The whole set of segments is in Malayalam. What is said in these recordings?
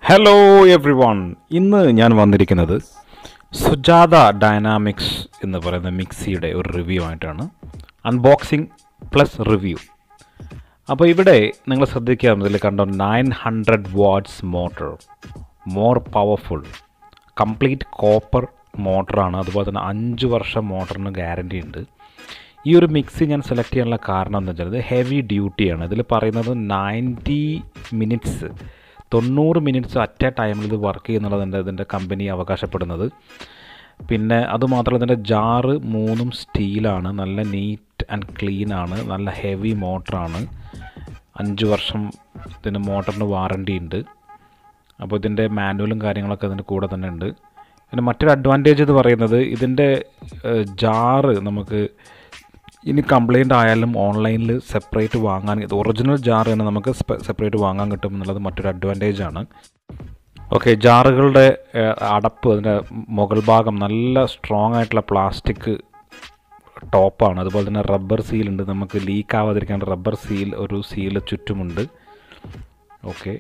ഹലോ എവ്രി വൺ ഇന്ന് ഞാൻ വന്നിരിക്കുന്നത് സുജാത ഡൈനാമിക്സ് എന്ന് പറയുന്ന മിക്സിയുടെ ഒരു റിവ്യൂ ആയിട്ടാണ് അൺബോക്സിംഗ് പ്ലസ് റിവ്യൂ അപ്പോൾ ഇവിടെ നിങ്ങൾ ശ്രദ്ധിക്കാം ഇതിൽ കണ്ടോ nine hundred watts motor more powerful complete copper മോട്ടറാണ് അതുപോലെ തന്നെ അഞ്ച് വർഷം മോട്ടറിന് ഗ്യാരണ്ടി ഉണ്ട് ഈ ഒരു മിക്സി ഞാൻ സെലക്ട് ചെയ്യാനുള്ള കാരണം എന്ന് വെച്ചാൽ ഇത് ഹെവി ഡ്യൂട്ടിയാണ് ഇതിൽ പറയുന്നത് നയൻറ്റി മിനിറ്റ്സ് തൊണ്ണൂറ് മിനിറ്റ്സ് അറ്റ് എ ടൈമിൽ ഇത് വർക്ക് ചെയ്യുന്നുള്ളതിൻ്റെ ഇതിൻ്റെ കമ്പനി അവകാശപ്പെടുന്നത് പിന്നെ അതുമാത്രമല്ല ഇതിൻ്റെ ജാറ് മൂന്നും സ്റ്റീലാണ് നല്ല നീറ്റ് ആൻഡ് ക്ലീൻ ആണ് നല്ല ഹെവി മോട്ടറാണ് അഞ്ച് വർഷം ഇതിന് മോട്ടറിന് വാറണ്ടി ഉണ്ട് അപ്പോൾ ഇതിൻ്റെ മാനുവലും കാര്യങ്ങളൊക്കെ ഇതിൻ്റെ കൂടെ തന്നെ ഉണ്ട് പിന്നെ മറ്റൊരു അഡ്വാൻറ്റേജ് എന്ന് പറയുന്നത് ഇതിൻ്റെ ജാറ് നമുക്ക് ഇനി കംപ്ലൈൻ്റ് ആയാലും ഓൺലൈനിൽ സെപ്പറേറ്റ് വാങ്ങാൻ ഇത് ഒറിജിനൽ ജാർ തന്നെ നമുക്ക് സെപ്പറേറ്റ് വാങ്ങാൻ കിട്ടും എന്നുള്ളത് മറ്റൊരു അഡ്വാൻറ്റേജ് ആണ് ഓക്കെ ജാറുകളുടെ ഏഹ്, അടപ്പ് അതിൻ്റെ മുകൾ ഭാഗം നല്ല സ്ട്രോങ് ആയിട്ടുള്ള പ്ലാസ്റ്റിക് ടോപ്പാണ് അതുപോലെ തന്നെ റബ്ബർ സീൽ ഉണ്ട് നമുക്ക് ലീക്ക് ആവാതിരിക്കാൻ റബ്ബർ സീൽ ഒരു സീൽ ചുറ്റുമുണ്ട് ഓക്കെ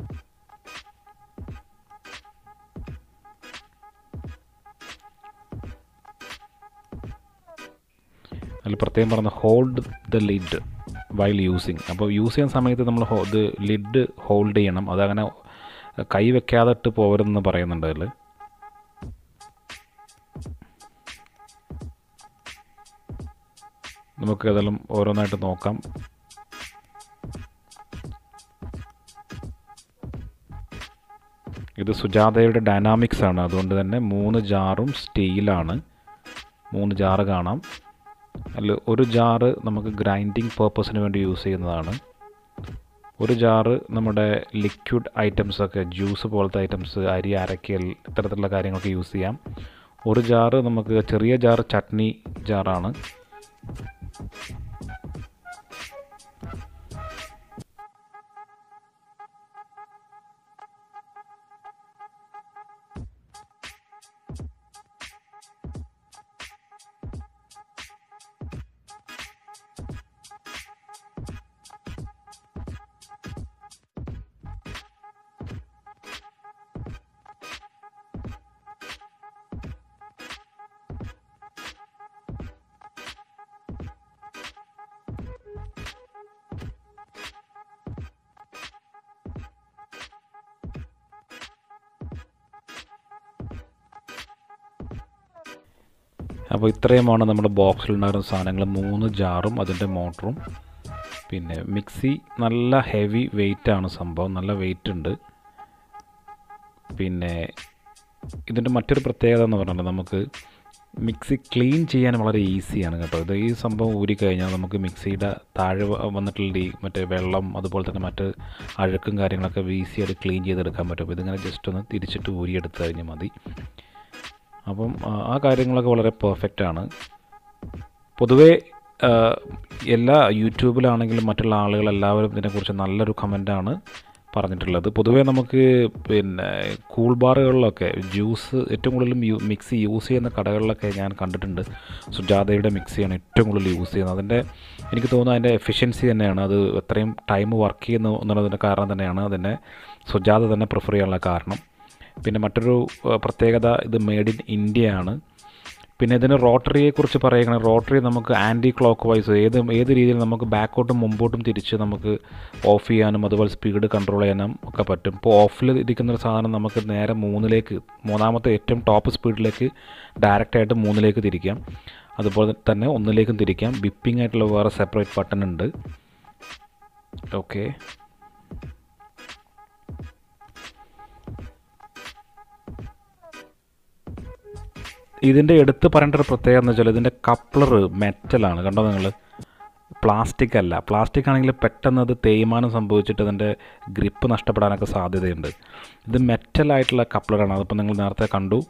അതിൽ പ്രത്യേകം പറഞ്ഞ hold the lid while using അപ്പോൾ യൂസ് ചെയ്യുന്ന സമയത്ത് നമ്മൾ ഹോ ഇത് ലിഡ് ഹോൾഡ് ചെയ്യണം അതങ്ങനെ കൈ വെക്കാതെ ഇട്ട് പോകരുതെന്ന് പറയുന്നുണ്ട് അതിൽ നമുക്ക് ഏതായാലും ഓരോന്നായിട്ട് നോക്കാം ഇത് സുജാതയുടെ ഡൈനാമിക്സ് ആണ് അതുകൊണ്ട് തന്നെ മൂന്ന് ജാറും സ്റ്റീലാണ് മൂന്ന് ജാറ് കാണാം അതിൽ ഒരു ജാറ് നമുക്ക് ഗ്രൈൻഡിങ് പേർപ്പസിന് വേണ്ടി യൂസ് ചെയ്യുന്നതാണ് ഒരു ജാറ് നമ്മുടെ ലിക്വിഡ് ഐറ്റംസ് ഒക്കെ ജ്യൂസ് പോലത്തെ ഐറ്റംസ് അരി അരക്കൽ ഇത്തരത്തിലുള്ള കാര്യങ്ങളൊക്കെ യൂസ് ചെയ്യാം ഒരു ജാറ് നമുക്ക് ചെറിയ ജാറ് ചട്നി ജാറാണ് അപ്പോൾ ഇത്രയുമാണ് നമ്മുടെ ബോക്സിലുണ്ടായിരുന്ന സാധനങ്ങൾ മൂന്ന് ജാറും അതിൻ്റെ മോട്ടറും പിന്നെ മിക്സി നല്ല ഹെവി വെയിറ്റ് ആണ് സംഭവം നല്ല വെയിറ്റ് ഉണ്ട് പിന്നെ ഇതിൻ്റെ മറ്റൊരു പ്രത്യേകത എന്ന് പറഞ്ഞാൽ നമുക്ക് മിക്സി ക്ലീൻ ചെയ്യാൻ വളരെ ഈസിയാണ് കേട്ടോ ഇത് ഈ സംഭവം ഊരിക്കഴിഞ്ഞാൽ നമുക്ക് മിക്സിയുടെ താഴെ വ- വന്നിട്ടുള്ള ഈ മറ്റേ വെള്ളം അതുപോലെ തന്നെ മറ്റ് അഴുക്കും കാര്യങ്ങളൊക്കെ ഈസിയായിട്ട് ക്ലീൻ ചെയ്തെടുക്കാൻ പറ്റും അപ്പോൾ ഇതിങ്ങനെ ജസ്റ്റ് ഒന്ന് തിരിച്ചിട്ട് ഊരിയെടുത്ത് കഴിഞ്ഞാൽ മതി അപ്പം ആ, ആ കാര്യങ്ങളൊക്കെ വളരെ പെർഫെക്റ്റ് ആണ് പൊതുവേ ആ, എല്ലാ യൂട്യൂബിലാണെങ്കിലും മറ്റുള്ള ആളുകൾ എല്ലാവരും ഇതിനെക്കുറിച്ച് നല്ലൊരു കമൻ്റാണ് പറഞ്ഞിട്ടുള്ളത് പൊതുവേ നമുക്ക് പിന്നെ കൂൾ ബാറുകളിലൊക്കെ ജ്യൂസ് ഏറ്റവും കൂടുതലും യു മിക്സി യൂസ് ചെയ്യുന്ന കടകളിലൊക്കെ ഞാൻ കണ്ടിട്ടുണ്ട് സുജാതയുടെ മിക്സിയാണ് ഏറ്റവും കൂടുതൽ യൂസ് ചെയ്യുന്നത് അതിൻ്റെ എനിക്ക് തോന്നുന്നു അതിൻ്റെ എഫിഷ്യൻസി തന്നെയാണ് അത് എത്രയും ടൈം വർക്ക് ചെയ്യുന്നു എന്നുള്ളതിൻ്റെ കാരണം തന്നെയാണ് അതിനെ സുജാത തന്നെ പ്രിഫർ ചെയ്യാനുള്ള കാരണം പിന്നെ മറ്റൊരു ഏഹ്, പ്രത്യേകത ഇത് മെയ്ഡ് ഇൻ ഇന്ത്യയാണ് പിന്നെ ഇതിന് റോട്ടറിയെക്കുറിച്ച് പറയുകയാണെങ്കിൽ റോട്ടറി നമുക്ക് ആൻറ്റി ക്ലോക്ക് വൈസ് ഏത് ഏത് രീതിയിൽ നമുക്ക് ബാക്കോട്ടും മുമ്പോട്ടും തിരിച്ച് നമുക്ക് ഓഫ് ചെയ്യാനും അതുപോലെ സ്പീഡ് കൺട്രോൾ ചെയ്യാനും ഒക്കെ പറ്റും ഇപ്പോൾ ഓഫിൽ ഇരിക്കുന്ന ഒരു സാധനം നമുക്ക് നേരെ മൂന്നിലേക്ക് മൂന്നാമത്തെ ഏറ്റവും ടോപ്പ് സ്പീഡിലേക്ക് ഡയറക്റ്റായിട്ട് മൂന്നിലേക്ക് തിരിക്കാം അതുപോലെ തന്നെ ഒന്നിലേക്കും തിരിക്കാം ബിപ്പിംഗ് ആയിട്ടുള്ള വേറെ സെപ്പറേറ്റ് ബട്ടൺ ഉണ്ട് ഓക്കെ ഇതിൻ്റെ എടുത്ത് പറയേണ്ട ഒരു പ്രത്യേകത എന്ന് വെച്ചാൽ ഇതിൻ്റെ കപ്ലർ മെറ്റലാണ് കണ്ടോ നിങ്ങൾ പ്ലാസ്റ്റിക് അല്ല പ്ലാസ്റ്റിക് ആണെങ്കിൽ പെട്ടെന്ന് അത് തേയ്മാനം സംഭവിച്ചിട്ട് അതിൻ്റെ ഗ്രിപ്പ് നഷ്ടപ്പെടാനൊക്കെ സാധ്യതയുണ്ട് ഇത് മെറ്റലായിട്ടുള്ള കപ്ലറാണ് അതിപ്പോൾ നിങ്ങൾ നേരത്തെ കണ്ടു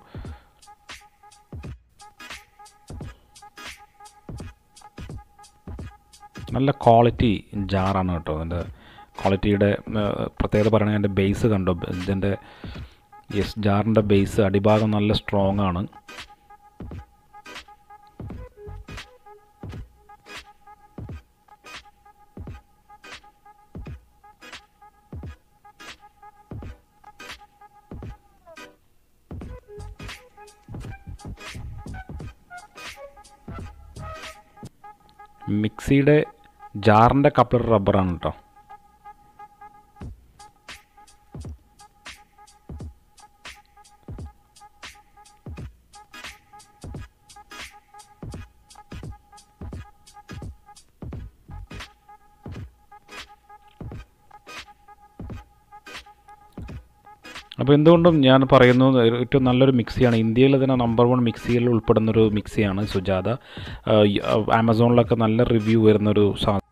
നല്ല ക്വാളിറ്റി ജാറാണ് കേട്ടോ അതിൻ്റെ ക്വാളിറ്റിയുടെ പ്രത്യേകത പറയുകയാണെങ്കിൽ അതിൻ്റെ ബേസ് കണ്ടോ ഇതിൻ്റെ യെസ് ജാറിൻ്റെ ബേസ് അടിഭാഗം നല്ല സ്ട്രോങ് ആണ് മിക്സിയുടെ ജാറിൻ്റെ കപ്ലർ റബ്ബറാണ് കേട്ടോ അപ്പോൾ എന്തുകൊണ്ടും ഞാൻ പറയുന്നു ഏറ്റവും നല്ലൊരു മിക്സിയാണ് ഇന്ത്യയിൽ തന്നെ നമ്പർ വൺ മിക്സിയിൽ ഉൾപ്പെടുന്നൊരു മിക്സിയാണ് സുജാത ആമസോണിലൊക്കെ നല്ല റിവ്യൂ വരുന്നൊരു സാ